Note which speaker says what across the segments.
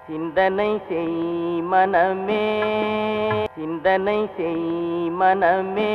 Speaker 1: சிந்தனை செய் மனமே சிந்தனை செய் மனமே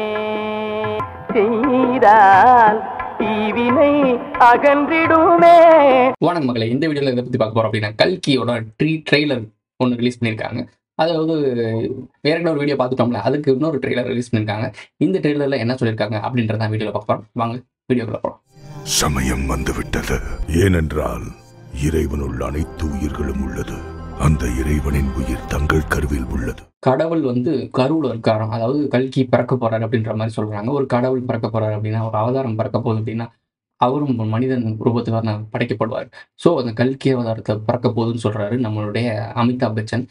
Speaker 1: செய்தால் தீவினை அகன்றிடுமே
Speaker 2: வணக்கம் மக்களை இந்த வீடியோவில் எதை பற்றி பார்க்க போகிறோம் அப்படின்னா கல்கியோட ட்ரீ ட்ரெய்லர் ஒன்று ரிலீஸ் பண்ணியிருக்காங்க அதாவது வேற ஒரு வீடியோ பார்த்துட்டோம்ல அதுக்கு இன்னொரு ட்ரெய்லர் ரிலீஸ் பண்ணியிருக்காங்க இந்த ட்ரெய்லரில் என்ன சொல்லியிருக்காங்க அப்படின்றத வீடியோவில் பார்க்க போகிறோம் வாங்க வீடியோக்குள்ள போகிறோம்
Speaker 3: சமயம் வந்துவிட்டது ஏனென்றால் இறைவனுள் அனைத்து உயிர்களும் உள்ளது அந்த இறைவனின் உயிர் தங்கள் கருவில் உள்ளது
Speaker 2: கடவுள் வந்து கருவில் இருக்காராம் அதாவது கல்கி பிறக்க போறாரு அப்படின்ற மாதிரி சொல்றாங்க ஒரு கடவுள் பிறக்க போறாரு அப்படின்னா ஒரு அவதாரம் பிறக்க போகுது அப்படின்னா அவரும் ஒரு மனிதன் ரூபத்தில் தான் படைக்கப்படுவார் ஸோ அந்த கல்கி அவதாரத்தை பிறக்க போகுதுன்னு சொல்றாரு நம்மளுடைய அமிதாப் பச்சன்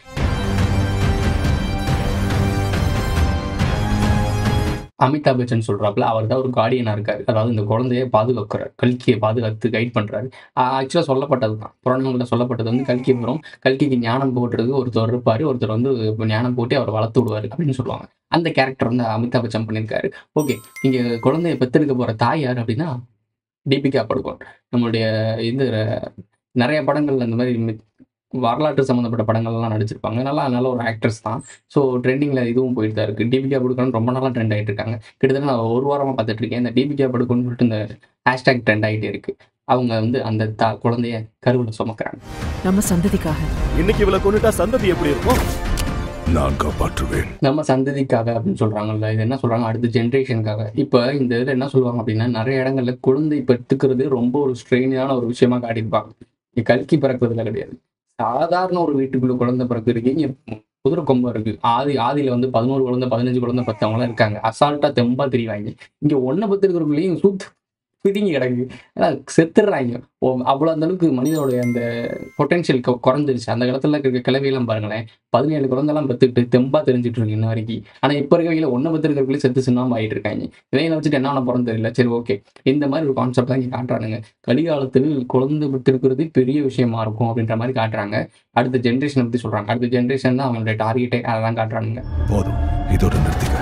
Speaker 2: அமிதாப் பச்சன் சொல்றாப்புல அவர் தான் ஒரு கார்டியனா இருக்காரு அதாவது இந்த குழந்தைய பாதுகாக்கிறார் கல்கியை பாதுகாத்து கைட் பண்றாரு ஆக்சுவலாக சொல்லப்பட்டது தான் புராணங்களில் சொல்லப்பட்டது வந்து கல்கி வரும் கல்கிக்கு ஞானம் போட்டுறதுக்கு ஒருத்தர் இருப்பார் ஒருத்தர் வந்து ஞானம் போட்டு அவர் வளர்த்து விடுவார் அப்படின்னு சொல்லுவாங்க அந்த கேரக்டர் வந்து அமிதாப் பச்சன் பண்ணியிருக்காரு ஓகே இங்கே குழந்தைய பெற்றெடுக்க போகிற தாய் யார் அப்படின்னா தீபிகா படுகோன் நம்மளுடைய இது நிறைய படங்கள்ல இந்த மாதிரி மி- வரலாற்று சம்மந்தப்பட்ட படங்கள்லாம் நடிச்சிருப்பாங்க நல்லா நல்ல ஒரு ஆக்ட்ரஸ் தான் ஸோ ட்ரெண்டிங்கில் இதுவும் போயிட்டு தான் இருக்குது தீபிகா படுகோன் ரொம்ப நாளாக ட்ரெண்ட் ஆகிட்டு இருக்காங்க கிட்டத்தட்ட நான் ஒரு வாரமாக பார்த்துட்டு இருக்கேன் இந்த தீபிகா படுகோன் சொல்லிட்டு இந்த ஹேஷ்டேக் ட்ரெண்ட் ஆகிட்டே இருக்கு அவங்க வந்து அந்த தா குழந்தைய கருவில் சுமக்கிறாங்க
Speaker 4: நம்ம சந்ததிக்காக
Speaker 5: இன்னைக்கு இவளை கொண்டுட்டா சந்ததி எப்படி இருக்கும்
Speaker 3: நான் காப்பாற்றுவேன்
Speaker 2: நம்ம சந்ததிக்காக அப்படின்னு சொல்றாங்கல்ல இது என்ன சொல்றாங்க அடுத்த ஜென்ரேஷனுக்காக இப்போ இந்த இதில் என்ன சொல்லுவாங்க அப்படின்னா நிறைய இடங்கள்ல குழந்தை பெற்றுக்கிறது ரொம்ப ஒரு ஸ்ட்ரெயினான ஒரு விஷயமா காட்டியிருப்பாங்க இங்க கல்கி பிறக்கிறதுல கிடையாது சாதாரண ஒரு வீட்டுக்குள்ள குழந்தை பிறக்கிறதுக்கு இங்க குதிரை கொம்பம் இருக்கு ஆதி ஆதியில வந்து பதினோரு குழந்தை பதினஞ்சு குழந்தை பத்தவங்களாம் இருக்காங்க அசால்ட்டா தெம்பா தெரியவாங்க இங்க ஒன்றை பத்து இருக்கிறவங்களையும் சுத்து பிதுங்கி கிடக்கு ஏன்னா செத்துடுறாங்க ஓ, அவ்வளவு அந்த அளவுக்கு மனிதனுடைய அந்த பொட்டென்ஷியல் குறைஞ்சிருச்சு அந்த காலத்துல இருக்க கிளவியெல்லாம் பாருங்களேன் பதினேழு குழந்தைலாம் பெற்றுக்கிட்டு தெம்பா தெரிஞ்சுட்டு இருக்கு இன்ன வரைக்கும் ஆனா இப்ப இருக்கவங்கள ஒண்ணு பத்து இருக்கிறவங்களே செத்து சின்னாம ஆயிட்டு இருக்காங்க இதையில வச்சுட்டு என்ன பண்ண போறோம்னு தெரியல சரி ஓகே இந்த மாதிரி ஒரு கான்செப்ட் தான் இங்க காட்டுறானுங்க கலிகாலத்தில் குழந்தை பெற்றிருக்கிறது பெரிய விஷயமா இருக்கும் அப்படின்ற மாதிரி காட்டுறாங்க அடுத்த ஜென்ரேஷனை பத்தி சொல்றாங்க அடுத்த ஜென்ரேஷன் தான் அவங்களுடைய டார்கெட்டே அதை தான் காட்டுறானுங்க
Speaker 3: போதும் இதோட நிறுத்திக்க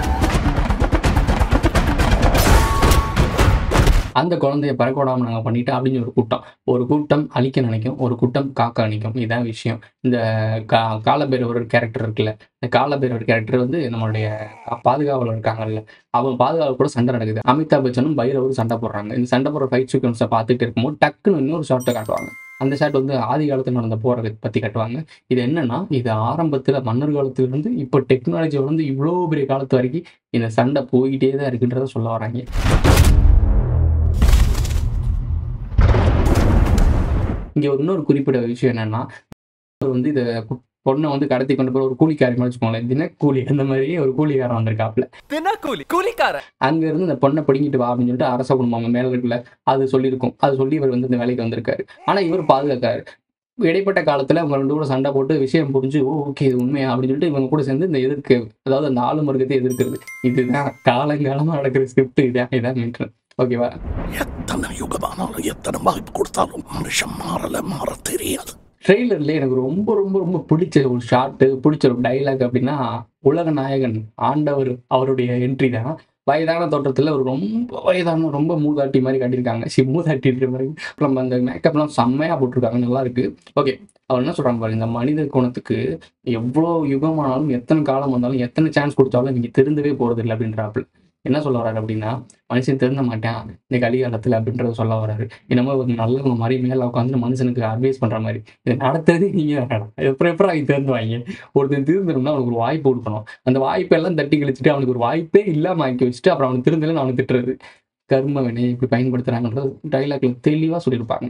Speaker 2: அந்த குழந்தைய பறக்க விடாம நாங்கள் பண்ணிட்டு அப்படின்னு ஒரு கூட்டம் ஒரு கூட்டம் அழிக்க நினைக்கும் ஒரு கூட்டம் காக்க நினைக்கும் இதுதான் விஷயம் இந்த கா காலபைரவர் கேரக்டர் இருக்குல்ல இந்த காலபைரவர் கேரக்டர் வந்து நம்மளுடைய பாதுகாவலர் இருக்காங்கல்ல அவங்க பாதுகாவலர் கூட சண்டை நடக்குது அமிதாப் பச்சனும் பைரவரும் சண்டை போடுறாங்க இந்த சண்டை போடுற ஃபைட் சீக்வன்ஸை பார்த்துட்டு இருக்கும்போது டக்குன்னு இன்னொரு ஷார்ட்டை காட்டுவாங்க அந்த ஷாட் வந்து ஆதி காலத்தில் நடந்த போரை பற்றி காட்டுவாங்க இது என்னன்னா இது ஆரம்பத்தில் மன்னர் காலத்திலிருந்து இப்போ டெக்னாலஜி வந்து இவ்வளோ பெரிய காலத்து வரைக்கும் இந்த சண்டை போய்கிட்டே தான் இருக்குன்றத சொல்ல வராங்க இங்க ஒரு இன்னொரு குறிப்பிட்ட விஷயம் என்னன்னா அவர் வந்து இதை பொண்ணை வந்து கடத்தி கொண்டு போய் ஒரு கூலிக்காரி மாதிரி வச்சுக்கோங்களேன் தின கூலி அந்த மாதிரி ஒரு கூலிக்காரன் வந்திருக்காப்ல
Speaker 5: தினக்கூலி கூலிக்கார
Speaker 2: அங்க இருந்து இந்த பொண்ணை பிடிங்கிட்டு வா அப்படின்னு சொல்லிட்டு அரச குடும்பம் அவங்க மேல இருக்குல்ல அது சொல்லியிருக்கும் அது சொல்லி இவர் வந்து இந்த வேலைக்கு வந்திருக்காரு ஆனா இவர் பாதுகாக்காரு இடைப்பட்ட காலத்துல அவங்க ரெண்டு கூட சண்டை போட்டு விஷயம் புரிஞ்சு ஓ ஓகே இது உண்மையா அப்படின்னு சொல்லிட்டு இவங்க கூட சேர்ந்து இந்த எதிர்க்கு அதாவது அந்த ஆளு மருகத்தை எதிர்க்கிறது இதுதான் காலங்காலமா நடக்கிற ஸ்கிரிப்ட் இதான் இதான் மீட்டர் ஓகேவா
Speaker 3: எத்தனை யுகமானாலும் எத்தனை வாய்ப்பு கொடுத்தாலும் மனுஷன் மாறல மாற தெரியாது
Speaker 2: ட்ரெய்லர்ல எனக்கு ரொம்ப ரொம்ப ரொம்ப பிடிச்ச ஒரு ஷார்ட்டு பிடிச்ச ஒரு டைலாக் அப்படின்னா உலக நாயகன் ஆண்டவர் அவருடைய என்ட்ரி தான் வயதான தோற்றத்துல ஒரு ரொம்ப வயதான ரொம்ப மூதாட்டி மாதிரி காட்டியிருக்காங்க சி மூதாட்டின்ற மாதிரி நம்ம அந்த மேக்கப்லாம் செம்மையா போட்டிருக்காங்க நல்லா இருக்கு ஓகே அவர் என்ன சொல்றாங்க பாருங்க இந்த மனித குணத்துக்கு எவ்வளோ யுகமானாலும் எத்தனை காலம் வந்தாலும் எத்தனை சான்ஸ் கொடுத்தாலும் நீங்க திருந்தவே போறது இல்லை அப்படின்றாப்புல என்ன சொல்ல வர்றாரு அப்படின்னா மனுஷன் திருந்த மாட்டான் இந்த கலிகாலத்துல அப்படின்றத சொல்ல வர்றாரு என்னமோ ஒரு நல்லவங்க மாதிரி மேல உட்காந்து மனுஷனுக்கு அட்வைஸ் பண்ற மாதிரி இதை நடத்துறதே நீங்க வேணாம் எப்படி எப்படி அவங்க திறந்துவாங்க ஒருத்தன் திருந்தணும்னா அவனுக்கு ஒரு வாய்ப்பு கொடுக்கணும் அந்த வாய்ப்பெல்லாம் தட்டி கழிச்சுட்டு அவனுக்கு ஒரு வாய்ப்பே இல்லாம ஆக்கி வச்சுட்டு அப்புறம் அவனுக்கு திருந்தலன்னு அவனுக்கு திட்டுறது கர்ம வினை இப்படி பயன்படுத்துறாங்கன்றது டைலாக்ல தெளிவா சொல்லியிருப்பாங்க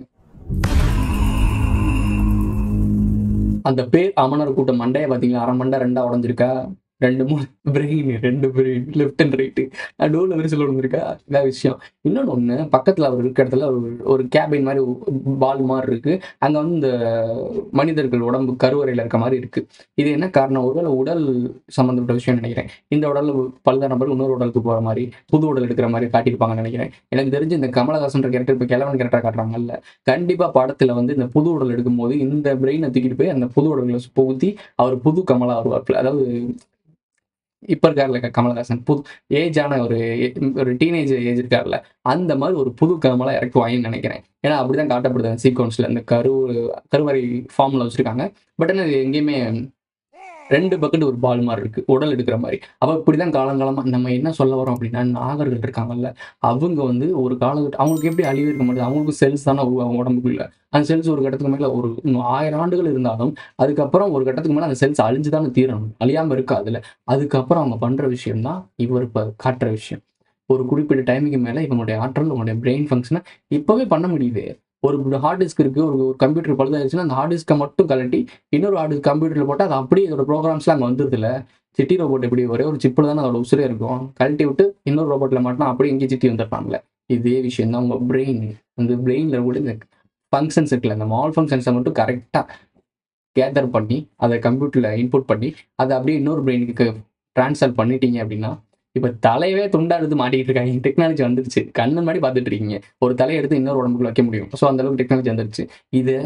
Speaker 2: அந்த பேர் அமனர் கூட்டம் மண்டையை பார்த்தீங்களா அரை மண்டை ரெண்டா உடஞ்சிருக்கா ரெண்டு மூணு பிரெயின் ரெண்டு பிரெயின் லெஃப்ட் அண்ட் ரைட்டு நடுவில் விரிசல் விழுந்திருக்கா இதான் விஷயம் இன்னொன்று ஒன்று பக்கத்தில் அவர் இருக்க இடத்துல ஒரு ஒரு கேபின் மாதிரி பால் மாதிரி இருக்கு அங்கே வந்து இந்த மனிதர்கள் உடம்பு கருவறையில் இருக்க மாதிரி இருக்கு இது என்ன காரணம் ஒருவேளை உடல் சம்மந்தப்பட்ட விஷயம் நினைக்கிறேன் இந்த உடல் பழுத நபர் இன்னொரு உடலுக்கு போகிற மாதிரி புது உடல் எடுக்கிற மாதிரி காட்டியிருப்பாங்கன்னு நினைக்கிறேன் எனக்கு தெரிஞ்சு இந்த கமலஹாசன் கேரக்டர் இப்போ கிழவன் கேரக்டர் காட்டுறாங்கல்ல கண்டிப்பாக படத்தில் வந்து இந்த புது உடல் எடுக்கும்போது இந்த பிரெயினை தூக்கிட்டு போய் அந்த புது உடல்களை புகுத்தி அவர் புது கமலா வருவார் அதாவது இப்போ இருக்கார்ல கமலஹாசன் புது ஏஜான ஒரு ஒரு டீனேஜ் ஏஜ் இருக்கார்ல அந்த மாதிரி ஒரு புது கமலா இறக்குவாங்கன்னு நினைக்கிறேன் ஏன்னா அப்படிதான் காட்டப்படுது அந்த சீக்வன்ஸ்ல இந்த கரு கருவறை ஃபார்ம்ல வச்சிருக்காங்க பட் ஆனால் இது எங்கேயுமே ரெண்டு பக்கெட் ஒரு பால் மாதிரி இருக்கு உடல் எடுக்கிற மாதிரி அப்போ இப்படிதான் காலங்காலமா நம்ம என்ன சொல்ல வரோம் அப்படின்னா நாகர்கள் இருக்காங்கல்ல அவங்க வந்து ஒரு காலகட்டம் அவங்களுக்கு எப்படி அழிவு இருக்க மாட்டேது அவங்களுக்கு செல்ஸ் தானே உருவாகும் உடம்புக்குள்ள அந்த செல்ஸ் ஒரு கட்டத்துக்கு மேல ஒரு இன்னும் ஆயிரம் ஆண்டுகள் இருந்தாலும் அதுக்கப்புறம் ஒரு கட்டத்துக்கு மேல அந்த செல்ஸ் அழிஞ்சு தானே தீரணும் அழியாம இருக்காதுல்ல அதுக்கப்புறம் அவங்க பண்ற விஷயம் தான் இவர் இப்ப காட்டுற விஷயம் ஒரு குறிப்பிட்ட டைமுக்கு மேல இவங்களுடைய ஆற்றல் உங்களுடைய பிரெயின் ஃபங்க்ஷனை இப்பவே பண்ண முடியுது ஒரு ஹார்ட் டிஸ்க் இருக்கு ஒரு ஒரு கம்ப்யூட்டர் பழுதாயிருச்சுன்னா அந்த ஹார்ட் டிஸ்க்கை மட்டும் கழட்டி இன்னொரு ஹார்ட் கம்ப்யூட்டர்ல போட்டு அது அப்படியே இதோட ப்ரோக்ராம்ஸ்லாம் அங்கே வந்துருது இல்ல சிட்டி ரோபோட் எப்படி ஒரே ஒரு சிப்பில் தானே அதோட உசுரே இருக்கும் கழட்டி விட்டு இன்னொரு ரோபோட்ல மாட்டினா அப்படியே இங்கே சிட்டி வந்துருப்பாங்கல்ல இதே விஷயம் தான் உங்க பிரெயின் அந்த பிரெயின்ல கூட இந்த ஃபங்க்ஷன்ஸ் இருக்குல்ல இந்த மால் ஃபங்க்ஷன்ஸை மட்டும் கரெக்டாக கேதர் பண்ணி அதை கம்ப்யூட்டரில் இன்புட் பண்ணி அதை அப்படியே இன்னொரு பிரெயினுக்கு ட்ரான்ஸ்ஃபர் பண்ணிட்டீங்க அப்படின்னா இப்போ தலையவே துண்டா எடுத்து மாட்டிக்கிட்டு இருக்காங்க டெக்னாலஜி வந்துருச்சு கண்ணு மாதிரி பார்த்துட்டு இருக்கீங்க ஒரு தலையை எடுத்து இன்னொரு உடம்புக்குள்ள வைக்க முடியும் ஸோ அந்த அளவுக்கு டெக்னாலஜி வந்துருச்சு இதை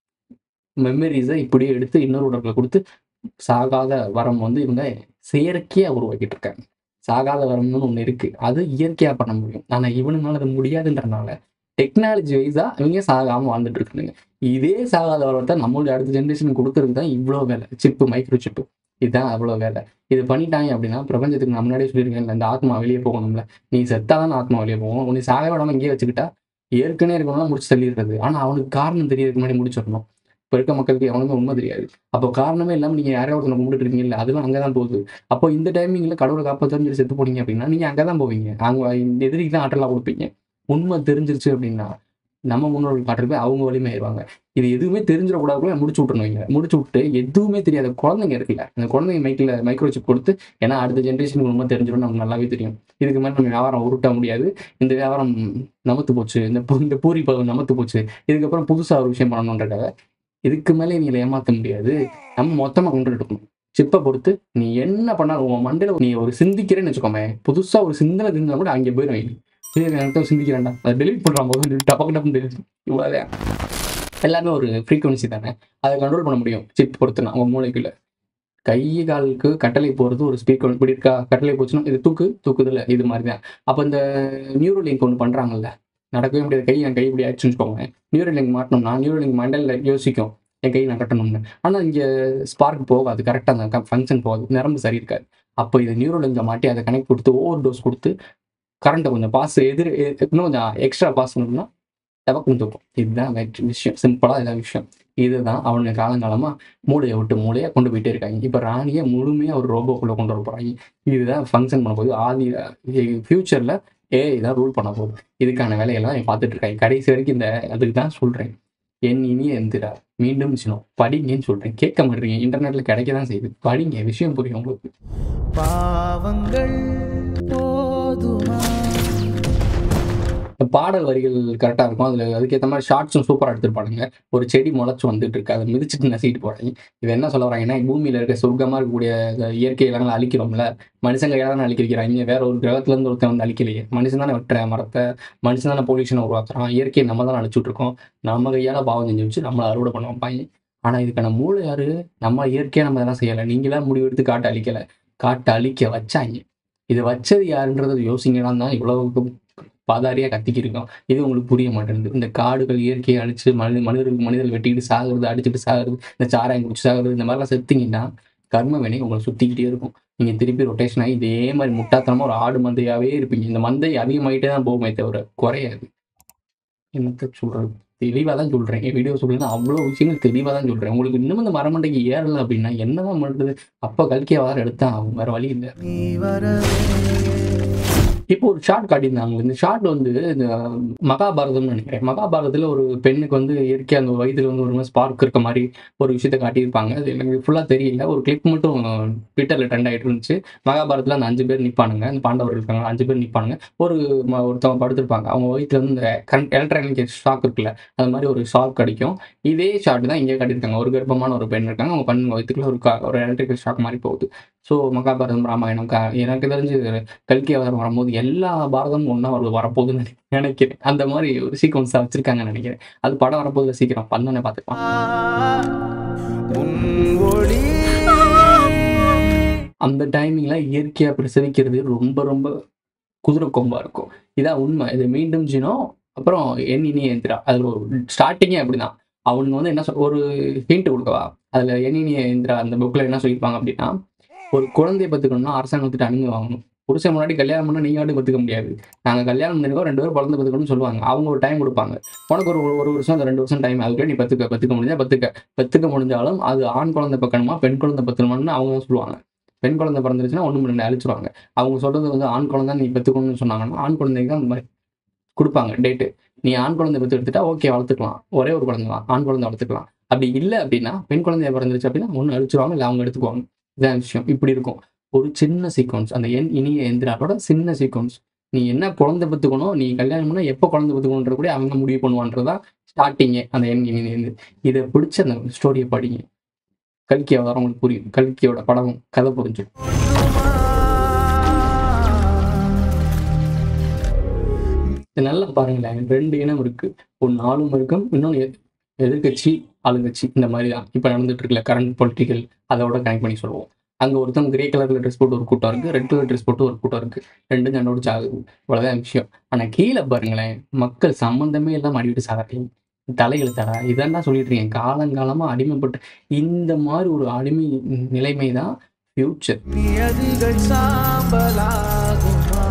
Speaker 2: மெமரிஸை இப்படியே எடுத்து இன்னொரு உடம்புல கொடுத்து சாகாத வரம் வந்து இவங்க செயற்கையாக உருவாக்கிட்டு இருக்காங்க சாகாத வரம்னு ஒன்று இருக்கு அது இயற்கையாக பண்ண முடியும் ஆனால் இவனுனால அது முடியாதுன்றனால டெக்னாலஜி வைஸாக இவங்க சாகாமல் வாழ்ந்துட்டு இருக்கானுங்க இதே சாகாத வரத்தை நம்மளுடைய அடுத்த ஜென்ரேஷன் கொடுக்கறதுக்கு தான் இவ்வளோ வேலை சிப்பு மைக்ரோ சிப்பு இதுதான் அவ்வளோ வேலை இது பண்ணிட்டாங்க அப்படின்னா பிரபஞ்சத்துக்கு நான் முன்னாடியே சொல்லியிருக்கேன் இந்த ஆத்மா வெளியே போகணும்ல நீ செத்தாதான் ஆத்மா வெளியே போகும் உன்னை சாக விடாம இங்கேயே வச்சுக்கிட்டா ஏற்கனவே இருக்கணும்னா முடிச்சு தள்ளிடுறது ஆனால் அவனுக்கு காரணம் தெரியறதுக்கு முன்னாடி முடிச்சிடணும் இப்போ இருக்க மக்களுக்கு எவனுமே உண்மை தெரியாது அப்போ காரணமே இல்லாமல் நீங்கள் யாரையோ ஒருத்தனை கும்பிட்டு இருக்கீங்கல்ல அதெல்லாம் அங்கே தான் போகுது அப்போ இந்த டைமிங்கில் கடவுளை காப்பாற்றன்னு சொல்லி செத்து போனீங்க அப்படின்னா நீங்கள் அங்கே தான் போவீங்க அங்கே எதிரிக்கு தான் ஆற்றலாக கொடுப்பீங்க உண்மை தெரிஞ்சிருச்சு அப்படின்னா நம்ம முன்னோர்கள் காட்டுறது போய் அவங்க வலிமை ஆயிடுவாங்க இது எதுவுமே தெரிஞ்சிடக்கூடாதுக்குள்ள முடிச்சு விட்டுறணும் இங்க முடிச்சு விட்டு எதுவுமே தெரியாத குழந்தைங்க இருக்குல்ல அந்த குழந்தைங்க மைக்கில் மைக்ரோ சிப் கொடுத்து ஏன்னா அடுத்த ஜென்ரேஷனுக்கு உண்மை தெரிஞ்சிடும் நமக்கு நல்லாவே தெரியும் இதுக்கு மேலே நம்ம வியாபாரம் உருட்ட முடியாது இந்த வியாபாரம் நமத்து போச்சு இந்த பூ- இந்த பூரி பதம் நமத்து போச்சு இதுக்கப்புறம் புதுசாக ஒரு விஷயம் பண்ணணுன்றக்காக இதுக்கு மேலே நீங்களை ஏமாற்ற முடியாது நம்ம மொத்தமாக கொண்டு இருக்கணும் சிப்பை பொறுத்து நீ என்ன பண்ணாலும் உன் மண்டையில் நீ ஒரு சிந்திக்கிறேன்னு வச்சுக்கோமே புதுசாக ஒரு சிந்தனை தெரிஞ்சா கூட அங்கே போயிடும் சரி எனக்கு சிந்திக்கிறேன்டா அதை டெலிட் பண்ணுறான் போது டப்பக்கு டப்பு delete. இவ்வளோதான் எல்லாமே ஒரு ஃப்ரீக்குவன்சி தானே அதை கண்ட்ரோல் பண்ண முடியும் சிப் பொறுத்துனா உங்கள் மூளைக்குள்ள கை காலுக்கு கட்டளை போகிறது ஒரு ஸ்பீக்கர் இப்படி இருக்கா கட்டளை போச்சுன்னா இது தூக்கு தூக்குதுல இது மாதிரி தான் அப்போ இந்த நியூரோ லிங்க் ஒன்று பண்ணுறாங்கல்ல நடக்கவே முடியாது கை என் கை இப்படி ஆயிடுச்சுன்னு வச்சுக்கோங்க நியூரோ லிங்க் மாட்டணும்னா நியூரோ லிங்க் மண்டலில் யோசிக்கும் என் கை நான் கட்டணும்னு ஆனால் இங்கே ஸ்பார்க் போகாது கரெக்டாக அந்த ஃபங்க்ஷன் போகாது நரம்பு சரி இருக்காது அப்போ இது நியூரோ லிங்கை மாட்டி அதை கனெக்ட் கொடுத்து ஓவர் டோஸ் கொடுத்து கரண்ட்டை கொஞ்சம் பாஸ் எதிர் எ- இன்னும் கொஞ்சம் எக்ஸ்ட்ரா பாஸ் பண்ணணும்னா டபக்குன்னு தூக்கும் இதுதான் வெற்றி விஷயம் சிம்பிளாக இதான் விஷயம் இதுதான் அவனுக்கு காலங்காலமாக மூளையை விட்டு மூளையை கொண்டு போயிட்டே இருக்காங்க இப்போ ராணியை முழுமையாக ஒரு ரோபோக்குள்ளே கொண்டு வர போகிறாங்க இதுதான் ஃபங்க்ஷன் பண்ண போகுது ஆதி ஃப்யூச்சரில் ஏ இதான் ரூல் பண்ண போகுது இதுக்கான வேலையெல்லாம் இவன் பார்த்துட்டு இருக்காங்க கடைசி வரைக்கும் இந்த அதுக்கு தான் சொல்கிறேன் என் இனிய எந்திரா மீண்டும் சின்னம் படிங்கன்னு சொல்கிறேன் கேட்க மாட்டேறீங்க இன்டர்நெட்டில் கிடைக்க தான் செய்யுது படிங்க விஷயம் புரியும் உங்களுக்கு
Speaker 4: பாவங்கள் போதுமா
Speaker 2: இந்த பாடல் வரிகள் கரெக்டாக இருக்கும் அதில் அதுக்கேற்ற மாதிரி ஷார்ட்ஸும் சூப்பராக எடுத்துருப்பானுங்க ஒரு செடி முளைச்சு வந்துட்டு இருக்கு அதை மிதிச்சிட்டு நசிக்கிட்டு போகிறாங்க இது என்ன சொல்ல வராங்கன்னா பூமியில் இருக்க சொர்க்கமாக இருக்கக்கூடிய இந்த இயற்கை இடங்களை அழிக்கிறோம்ல மனுஷங்க கையால தானே அழிக்கிறாங்க வேற ஒரு கிரகத்துலேருந்து ஒருத்தன் வந்து அழிக்கலையே மனுஷன் தானே வெட்டுற மரத்தை மனுஷன் தானே பொல்யூஷனை உருவாக்குறான் இயற்கையை நம்ம தானே அழிச்சுட்டு இருக்கோம் நம்ம கையால் பாவம் செஞ்சு வச்சு நம்மளை அறுவடை பண்ண வைப்பாங்க ஆனால் இதுக்கான மூளை யாரு நம்ம இயற்கையாக நம்ம இதெல்லாம் செய்யலை நீங்களா முடிவு எடுத்து காட்டை அழிக்கலை காட்டை அழிக்க வச்சாங்க இது வச்சது யாருன்றதை யோசிங்கன்னா தான் இவ்வளவு பாதாரியாக கத்திக்கிருக்கோம் இது உங்களுக்கு புரிய மாட்டேங்குது இந்த காடுகள் இயற்கையை அழிச்சு மனித மனிதர்களுக்கு மனிதர்கள் வெட்டிக்கிட்டு சாகுறது அடிச்சுட்டு சாகுறது இந்த சாராயம் குடிச்சு சாகுறது இந்த மாதிரிலாம் செத்தீங்கன்னா கர்ம வினை உங்களை சுற்றிக்கிட்டே இருக்கும் நீங்கள் திருப்பி ரொட்டேஷன் ஆகி இதே மாதிரி முட்டாத்தனமாக ஒரு ஆடு மந்தையாகவே இருப்பீங்க இந்த மந்தை அதிகமாகிட்டே தான் போகுமே தவிர குறையாது என்னத்த சொல்கிறது தெளிவாக தான் சொல்கிறேன் என் வீடியோ சொல்லுங்க அவ்வளோ விஷயங்கள் தெளிவாக தான் சொல்கிறேன் உங்களுக்கு இன்னும் இந்த மரமண்டைக்கு ஏறலை அப்படின்னா என்னதான் பண்ணுறது அப்போ கல்கிய வாரம் எடுத்தா ஆகும் வேறு வழி இல்லை
Speaker 4: நீ வரவே
Speaker 2: இப்போ ஒரு ஷார்ட் காட்டியிருந்தாங்க இந்த ஷார்ட் வந்து இந்த மகாபாரதம்னு நினைக்கிறேன் மகாபாரதத்தில் ஒரு பெண்ணுக்கு வந்து இயற்கையாக அந்த வயதில் வந்து ஒரு ஸ்பார்க் இருக்க மாதிரி ஒரு விஷயத்த காட்டியிருப்பாங்க அது எனக்கு ஃபுல்லாக தெரியல ஒரு கிளிப் மட்டும் ட்விட்டரில் ட்ரெண்ட் ஆகிட்டு இருந்துச்சு மகாபாரதத்தில் அந்த அஞ்சு பேர் நிற்பானுங்க அந்த பாண்டவர்கள் இருக்காங்க அஞ்சு பேர் நிற்பானுங்க ஒரு ம- ஒருத்தவங்க படுத்திருப்பாங்க அவங்க வயிற்றுல வந்து இந்த கரண்ட் எலக்ட்ரானிக் ஷாக் இருக்குல்ல அது மாதிரி ஒரு ஷாக் கிடைக்கும் இதே ஷாட் தான் இங்கே காட்டியிருக்காங்க ஒரு கர்ப்பமான ஒரு பெண் இருக்காங்க அவங்க பெண் வயிற்றுக்குள்ள ஒரு கா- ஒரு எலக்ட்ரிக்கல் ஷாக் மாதிரி போகுது ஸோ மகாபாரதம் ராமாயணம் க- எனக்கு தெரிஞ்சு கல்கி அவதாரம் வரும்போது எல்லா பாரதமும் ஒன்றா ஒரு வரப்போகுதுன்னு நினை- நினைக்கிறேன் அந்த மாதிரி ஒரு சீக்வன்ஸாக வச்சிருக்காங்கன்னு நினைக்கிறேன் அது படம் வரப்போகுதுல சீக்கிரம் பண்ணோன்னே பார்த்துக்கலாம்
Speaker 4: உன் ஒளி
Speaker 2: அந்த டைமிங்ல இயற்கையா பிரசவிக்கிறது ரொம்ப ரொம்ப குதிரை கொம்பா இருக்கும் இதான் உண்மை இது மீண்டும் ஜினோ அப்புறம் என் இனி எந்திரா அதில் ஒரு ஸ்டார்டிங்கே அப்படிதான் அவனுங்க வந்து என்ன சொல் ஒரு ஹிண்ட் கொடுக்கவா அதில் என் இனி எந்திரா அந்த புக்கில் என்ன சொல்லியிருப்பாங்க அப்படின்னா ஒரு குழந்தைய பத்துக்கணும்னா அரசாங்கத்திட்ட அனுமதி வாங்கணும் புருஷன் முன்னாடி கல்யாணம் பண்ணால் நீங்க வாட்டி பத்துக்க முடியாது நாங்கள் கல்யாணம் பண்ணிருக்கோம் ரெண்டு பேரும் குழந்தை பத்துக்கணும்னு சொல்லுவாங்க அவங்க ஒரு டைம் கொடுப்பாங்க உனக்கு ஒரு ஒரு வருஷம் அந்த ரெண்டு வருஷம் டைம் அதுக்குள்ளே நீ பத்துக்க பத்துக்க முடிஞ்சா பத்துக்க பத்துக்க முடிஞ்சாலும் அது ஆண் குழந்தை பக்கணுமா பெண் குழந்தை பத்தணுமான்னு அவங்க தான் சொல்லுவாங்க பெண் குழந்தை பிறந்துருச்சுன்னா ஒன்றும் ரெண்டு அழிச்சிருவாங்க அவங்க சொல்றது வந்து ஆண் குழந்தை நீ பெற்றுக்கணும்னு சொன்னாங்கன்னா ஆண் குழந்தைக்கு தான் அந்த மாதிரி கொடுப்பாங்க டேட்டு நீ ஆண் குழந்தை பெற்று எடுத்துட்டா ஓகே வளர்த்துக்கலாம் ஒரே ஒரு குழந்தை தான் ஆண் குழந்தை வளர்த்துக்கலாம் அப்படி இல்லை அப்படின்னா பெண் குழந்தைய பிறந்துருச்சு அப்படின்னா ஒன்று அழிச்சிருவாங்க இல்லை அவங்க எடுத்துக்குவாங்க இதான் விஷயம் இப்படி இருக்கும் ஒரு சின்ன சீக்வன்ஸ் அந்த என் இனிய எந்திராவோட சின்ன சீக்வன்ஸ் நீ என்ன குழந்தை பெற்றுக்கணும் நீ கல்யாணம் பண்ணா எப்போ குழந்தை பெற்றுக்கணுன்ற கூட அவங்க முடிவு பண்ணுவான்றதான் ஸ்டார்டிங்கே அந்த என் இனிய இதை பிடிச்ச அந்த ஸ்டோரியை படிங்க கல்கி அவதாரம் உங்களுக்கு புரியும் கல்கியோட படம் கதை புரிஞ்சும் இது நல்லா பாருங்களேன் ரெண்டு இனம் இருக்கு ஒன்று ஆளும் இருக்கும் இன்னொன்று எதிர் எதிர்கட்சி ஆளுங்கட்சி இந்த மாதிரி தான் இப்போ நடந்துட்டு இருக்குல்ல கரண்ட் பொலிட்டிக்கல் அதோட கனெக்ட் பண்ணி சொல்லுவோம் அங்கே ஒருத்தவங்க கிரே கலரில் ட்ரெஸ் போட்டு ஒரு கூட்டம் இருக்குது ரெட் கலர் ட்ரெஸ் போட்டு ஒரு கூட்டம் இருக்குது ரெண்டும் சண்டோடு சாகுது இவ்வளோதான் விஷயம் ஆனால் கீழே பாருங்களேன் மக்கள் சம்மந்தமே இல்லாமல் அடிவிட்டு சாகறீங்க தலையெழுத்தடா இதான் சொல்லிட்டு இருக்கேன் காலங்காலமாக அடிமைப்பட்டு இந்த மாதிரி ஒரு அடிமை நிலைமை தான் ஃபியூச்சர்
Speaker 4: நியதிகள் சாம்பலாகுமா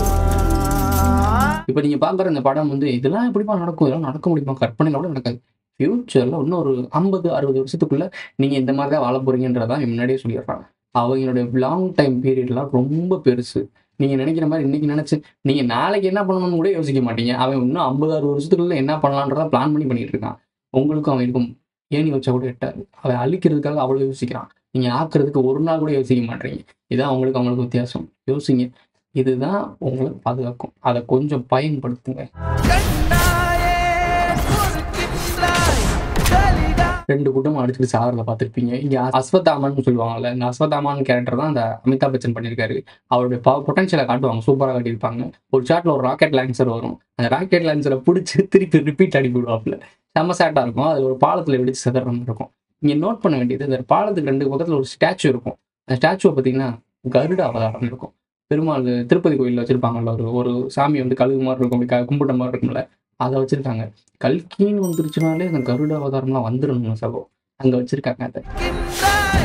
Speaker 2: இப்போ நீங்கள் பார்க்குற இந்த படம் வந்து இதெல்லாம் எப்படிப்பா நடக்கும் இதெல்லாம் நடக்க முடியுமா கற்பனையில கூட நடக்காது ஃபியூச்சரில் இன்னும் ஒரு ஐம்பது அறுபது வருஷத்துக்குள்ள நீங்கள் இந்த மாதிரி தான் வாழ போறீங்கன்றதான் முன்னாடியே சொல்லிடுறாங்க அவங்களுடைய லாங் டைம் பீரியட்லாம் ரொம்ப பெருசு நீங்கள் நினைக்கிற மாதிரி இன்னைக்கு நினச்சி நீங்கள் நாளைக்கு என்ன பண்ணணும்னு கூட யோசிக்க மாட்டீங்க அவன் இன்னும் ஐம்பது அறுபது வருஷத்துக்குள்ள என்ன பண்ணலான்றத பிளான் பண்ணி பண்ணிட்டு இருக்கான் உங்களுக்கும் அவனுக்கும் ஏணி வச்சா கூட எட்டாது அவன் அழிக்கிறதுக்காக அவ்வளோ யோசிக்கிறான் நீங்கள் ஆக்குறதுக்கு ஒரு நாள் கூட யோசிக்க மாட்டீங்க இதான் அவங்களுக்கு அவங்களுக்கு வித்தியாசம் யோசிங்க இதுதான் உங்களை பாதுகாக்கும் அதை கொஞ்சம் பயன்படுத்துங்க
Speaker 4: கண்ணாயே பொறுக்கின்றாய் கலிடா
Speaker 2: ரெண்டு கூட்டம் அடிச்சுட்டு சாகிறத பார்த்துருப்பீங்க இங்கே அஸ்வத்தாமன் சொல்லுவாங்கல்ல இந்த அஸ்வத்தாமன் கேரக்டர் தான் அந்த அமிதாப் பச்சன் பண்ணியிருக்காரு அவருடைய பொட்டன்ஷியலை காட்டுவாங்க சூப்பராக காட்டியிருப்பாங்க ஒரு ஷாட்டில் ஒரு ராக்கெட் லான்சர் வரும் அந்த ராக்கெட் லான்சரை பிடிச்சி திருப்பி ரிப்பீட் அடிப்பி விடுவாப்புல செம்ம சேட்டாக இருக்கும் அது ஒரு பாலத்தில் வெடிச்சு செதற மாதிரி இருக்கும் இங்கே நோட் பண்ண வேண்டியது இந்த பாலத்துக்கு ரெண்டு பக்கத்தில் ஒரு ஸ்டாச்சு இருக்கும் அந்த ஸ்டாச்சுவை பார்த்தீங்கன்னா கருட அவதாரம் இருக்கும் பெருமாள் திருப்பதி கோயிலில் வச்சிருப்பாங்கல்ல ஒரு ஒரு சாமி வந்து கழுகு மாதிரி இருக்கும் அப்படி க- கும்பிட்ட மாதிரி இருக்கும்ல அதை வச்சிருக்காங்க கல்கின்னு வந்துருச்சுனாலே அந்த கருட அவதாரம்லாம் வந்துடணும் சகோ அங்க வச்சிருக்காங்க அதை
Speaker 4: கின்றாய்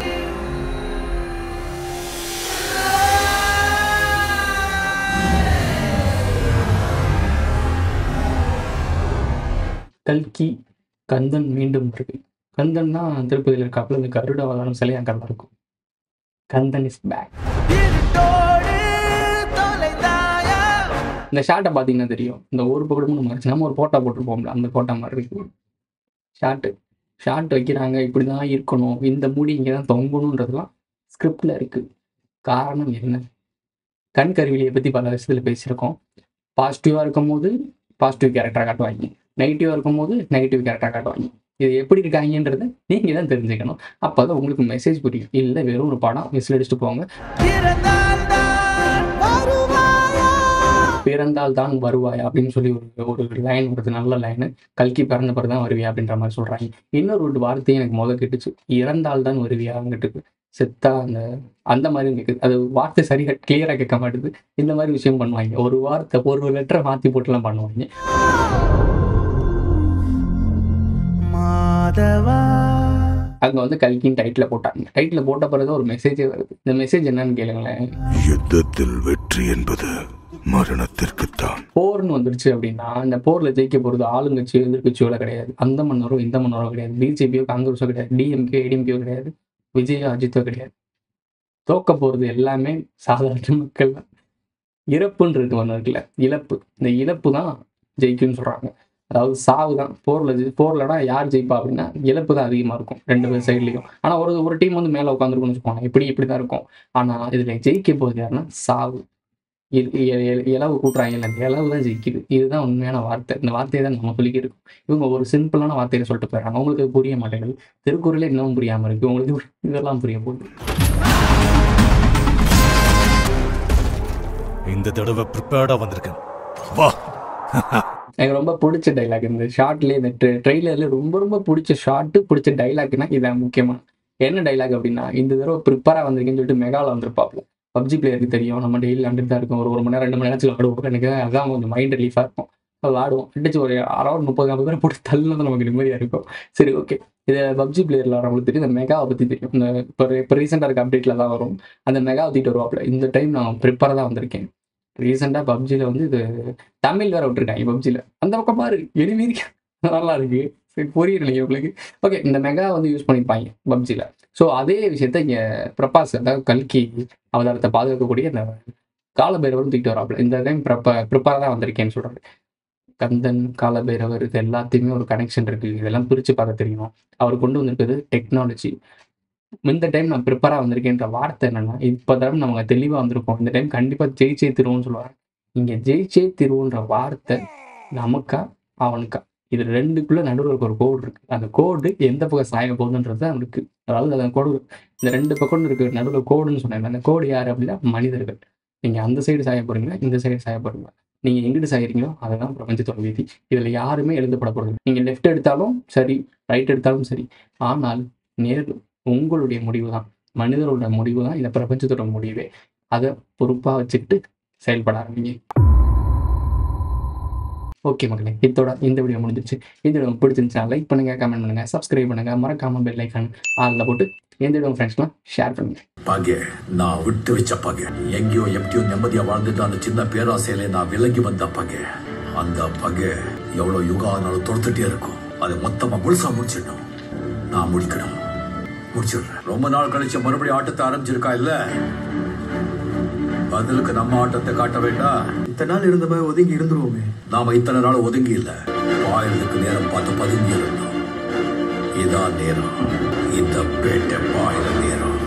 Speaker 2: கல்கி கந்தன் மீண்டும் இருக்கு கந்தன் தான் திருப்பதியில் இருக்காப்புல இந்த கருட அவதாரம் சிலை அங்கே இருக்கும் கந்தன் இஸ் பேக்
Speaker 4: இருட்டோடு தொலைந்தாயா
Speaker 2: இந்த ஷார்ட்டை பார்த்தீங்கன்னா தெரியும் இந்த ஒரு பக்கமும் மறைச்சு நம்ம ஒரு போட்டோ போட்டிருப்போம்ல அந்த போட்டோ மாதிரி இருக்கு ஷார்ட்டு ஷார்ட் வைக்கிறாங்க இப்படி தான் இருக்கணும் இந்த முடி இங்கே தான் தொங்கணுன்றதுலாம் ஸ்கிரிப்டில் இருக்கு காரணம் என்ன கண் கருவிலியை பற்றி பல விஷயத்தில் பேசியிருக்கோம் பாசிட்டிவாக இருக்கும்போது பாசிட்டிவ் கேரக்டராக காட்டுவாங்க நெகட்டிவாக இருக்கும்போது நெகட்டிவ் கேரக்டராக காட்டுவாங்க இது எப்படி இருக்காங்கன்றதை நீங்கள் தான் தெரிஞ்சுக்கணும் அப்போ தான் உங்களுக்கு மெசேஜ் புரியும் இல்லை வெறும் ஒரு படம் விசில் அடிச்சுட்டு போங்க
Speaker 4: பிறந்தால்தான் வருவாயா
Speaker 2: பிறந்தால் தான் வருவாய் அப்படின்னு சொல்லி ஒரு ஒரு லைன் வருது நல்ல லைனு கல்கி பிறந்த பிறகு தான் வருவியா அப்படின்ற மாதிரி சொல்றாங்க இன்னொரு ஒரு வார்த்தையும் எனக்கு முத கேட்டுச்சு இறந்தால் தான் வருவியாங்கிட்டு செத்தா அந்த அந்த மாதிரி கேட்குது அது வார்த்தை சரியா கிளியரா கேட்க மாட்டுது இந்த மாதிரி விஷயம் பண்ணுவாங்க ஒரு வார்த்தை ஒரு லெட்டரை மாத்தி போட்டுலாம் பண்ணுவாங்க
Speaker 4: மாதவா
Speaker 2: அங்க வந்து கல்கின்னு டைட்டில் போட்டாங்க டைட்டில் போட்ட பிறகு ஒரு மெசேஜே வருது இந்த மெசேஜ் என்னன்னு கேளுங்களேன்
Speaker 3: யுத்தத்தில் வெற்றி என்பது மரணத்திற்குத்தான்
Speaker 2: போர்னு வந்துருச்சு அப்படின்னா இந்த போர்ல ஜெயிக்க போறது ஆளுங்கட்சியோ எதிர்கட்சியோட கிடையாது அந்த மன்னரோ இந்த மன்னரோ கிடையாது பிஜேபியோ காங்கிரஸோ கிடையாது டிஎம்கே ஏடிஎம்கேயோ கிடையாது விஜயோ அஜித்தோ கிடையாது தோக்க போறது எல்லாமே சாதாரண மக்கள் தான் இறப்புன்றது ஒன்று இருக்குல்ல இழப்பு இந்த இழப்பு தான் ஜெயிக்கும்னு சொல்றாங்க அதாவது சாவு தான் போர்ல ஜெயி- போர்லனா யார் ஜெயிப்பா அப்படின்னா இழப்பு தான் அதிகமா இருக்கும் ரெண்டு பேர் சைட்லயும் ஆனா ஒரு ஒரு டீம் வந்து மேல உட்காந்துருக்கும்னு வச்சுக்கோங்க இப்படி இப்படி தான் இருக்கும் ஆனா இதுல ஜெயிக்க போகுது யாருன்னா சாவு இ- இ- இ- இலவு கூட்டுறாங்க இல்லை அந்த இலவு தான் ஜெயிக்குது இதுதான் உண்மையான வார்த்தை இந்த வார்த்தையை தான் நம்ம சொல்லிக்கிட்டு இருக்கோம் இவங்க ஒரு சிம்பிளான வார்த்தையில சொல்லிட்டு போயிடறாங்க உங்களுக்கு அது புரிய மாட்டேங்குது திருக்குறளே இன்னும் புரியாம இருக்கு உங்களுக்கு இதெல்லாம் புரிய போகுது
Speaker 5: இந்த தடவை ப்ரிப்பேர்டா வந்திருக்கேன் வா
Speaker 2: எனக்கு ரொம்ப பிடிச்ச டைலாக் இந்த ஷார்ட்லேயே இந்த ட்ரெய்லர்ல ரொம்ப ரொம்ப பிடிச்ச ஷார்ட்டு பிடிச்ச டைலாக்னா இதான் முக்கியமா என்ன டைலாக் அப்படின்னா இந்த தடவை ப்ரிப்பராக வந்திருக்கேன்னு சொல்லிட்டு மெகாவில் வந்திருப்பாப்ல பப்ஜி பிளேயருக்கு தெரியும் நம்ம டெய்லி விளாண்டுட்டு தான் இருக்கோம் ஒரு ஒரு மணி நேரம் ரெண்டு மணி நேரத்துக்கு விளாடுவோம் எனக்கு அதான் கொஞ்சம் மைண்ட் ரிலீஃபாக இருக்கும் அது விளாடுவோம் அடிச்சு ஒரு அரை முப்பது நாற்பது பேரை போட்டு தள்ளினது நமக்கு நிம்மதியாக இருக்கும் சரி ஓகே இது பப்ஜி பிளேயர் விளாட்றவங்களுக்கு தெரியும் இந்த மெகாவை பற்றி தெரியும் இந்த இப்போ இப்போ ரீசெண்டாக இருக்க அப்டேட்டில் தான் வரும் அந்த மெகா தூக்கிட்டு வருவாப்ல இந்த டைம் நான் ப்ரிப்பராக தான் வந்திருக்கேன் ரீசெண்டாக பப்ஜியில் வந்து இது தமிழ் வேற விட்டுருக்காங்க பப்ஜியில் அந்த பக்கம் பாரு எளிமையாக இருக்கு நல்லா இருக்கு சரி புரியலைங்க உங்களுக்கு ஓகே இந்த மெகா வந்து யூஸ் பண்ணியிருப்பாங்க பப்ஜியில் ஸோ அதே விஷயத்த இங்கே பிரபாஸ் அதாவது கல்கி அவதாரத்தை பாதுகாக்கக்கூடிய இந்த காலபைரவரும் தூக்கிட்டு வராப்புல இந்த டைம் ப்ரிப்ப ப்ரிப்பராக தான் வந்திருக்கேன்னு சொல்கிறாரு கந்தன் காலபைரவர் இது எல்லாத்தையுமே ஒரு கனெக்ஷன் இருக்குது இதெல்லாம் பிரித்து பார்க்க தெரியணும் அவர் கொண்டு வந்திருக்கிறது டெக்னாலஜி இந்த டைம் நான் ப்ரிப்பராக வந்திருக்கேன்ற வார்த்தை என்னன்னா இப்போ தான் நம்ம தெளிவாக வந்திருக்கோம் இந்த டைம் கண்டிப்பாக ஜெயிச்சே திருவோம்னு சொல்லுவாங்க இங்கே ஜெயிச்சே திருவோன்ற வார்த்தை நமக்கா அவனுக்கா இது ரெண்டுக்குள்ள நடுவில் இருக்க ஒரு கோடு இருக்கு அந்த கோடு எந்த பக்கம் சாய போகுதுன்றது தான் இருக்கு அதாவது அந்த கோடு இந்த ரெண்டு பக்கம் இருக்கு நடுவில் கோடுன்னு சொன்னாங்க அந்த கோடு யார் அப்படின்னா மனிதர்கள் நீங்கள் அந்த சைடு சாய போறீங்களா இந்த சைடு சாய போறீங்களா நீங்கள் எங்கிட்டு சாயிறீங்களோ அதுதான் பிரபஞ்சத்தோட விதி இதில் யாருமே எழுதப்பட போகிறது நீங்கள் லெஃப்ட் எடுத்தாலும் சரி ரைட் எடுத்தாலும் சரி ஆனால் நேர் உங்களுடைய முடிவு தான் மனிதரோட முடிவு தான் இந்த பிரபஞ்சத்தோட முடிவே அதை பொறுப்பாக வச்சுக்கிட்டு செயல்பட ஆரம்பிங்க ஓகே மக்களே இதோட இந்த வீடியோ முடிஞ்சிருச்சு இந்த வீடியோ உங்களுக்கு பிடிச்சிருந்துச்சா லைக் பண்ணுங்க கமெண்ட் பண்ணுங்க சப்ஸ்கிரைப் பண்ணுங்க மறக்காம பெல் ஐக்கான் ஆளில் போட்டு எந்த வீடியோ ஃப்ரெண்ட்ஸ்லாம் ஷேர் பண்ணுங்க
Speaker 6: பகை நான் விட்டு வச்ச பகை எங்கேயோ எப்படியோ நிம்மதியா வாழ்ந்துட்டு அந்த சின்ன பேராசையில நான் விலகி வந்த பகை அந்த பகை எவ்வளவு யுகம் ஆனாலும் தொடுத்துட்டே இருக்கும் அதை மொத்தமா முழுசா முடிச்சிடணும் நான் முடிக்கணும் முடிச்சிடுறேன் ரொம்ப நாள் கழிச்சு மறுபடியும் ஆட்டத்தை ஆரம்பிச்சிருக்கா இல்ல பதிலுக்கு நம்ம ஆட்டத்தை காட்ட வேண்டாம் இத்தனை நாள் இருந்த மாதிரி ஒதுங்கி இருந்துருவோமே நாம இத்தனை நாள் ஒதுங்கி இல்ல பாயறதுக்கு நேரம் பார்த்து பதுங்கி இருந்தோம் இதான் நேரம் இந்த பேட்டை பாயிர நேரம்